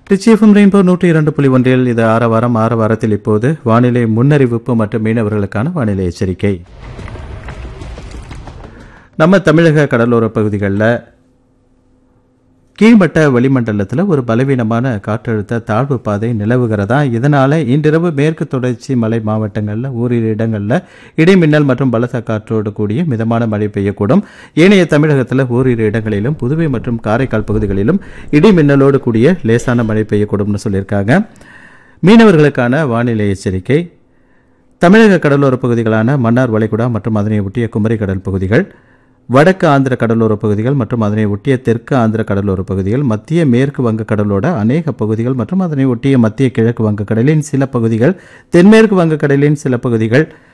ரிச்சிஎஃப்எம் rainbow நூற்றி இரண்டு புள்ளி ஒன்றில் இது ஆற வாரம் ஆற வாரத்தில் இப்போது வானிலை முன்னறிவிப்பு மற்றும் மீனவர்களுக்கான வானிலை எச்சரிக்கை நம்ம தமிழக கடலோர பகுதிகளில் கீழ்மட்ட வளிமண்டலத்தில் ஒரு பலவீனமான காற்றழுத்த தாழ்வு பாதை நிலவுகிறதா இதனால இன்றிரவு மேற்கு தொடர்ச்சி மலை மாவட்டங்களில் ஓரிரு இடங்களில் இடிமின்னல் மற்றும் பலத்த காற்றோடு கூடிய மிதமான மழை பெய்யக்கூடும் ஏனைய தமிழகத்தில் ஓரிரு இடங்களிலும் புதுவை மற்றும் காரைக்கால் பகுதிகளிலும் இடிமின்னலோடு கூடிய லேசான மழை பெய்யக்கூடும்னு சொல்லியிருக்காங்க மீனவர்களுக்கான வானிலை எச்சரிக்கை தமிழக கடலோர பகுதிகளான மன்னார் வளைகுடா மற்றும் அதனை ஒட்டிய குமரி கடல் பகுதிகள் வடக்கு ஆந்திர கடலோர பகுதிகள் மற்றும் அதனை ஒட்டிய தெற்கு ஆந்திர கடலோர பகுதிகள் மத்திய மேற்கு வங்க கடலோட அநேக பகுதிகள் மற்றும் அதனை ஒட்டிய மத்திய கிழக்கு வங்க கடலின் சில பகுதிகள் தென்மேற்கு வங்க கடலின் சில பகுதிகள்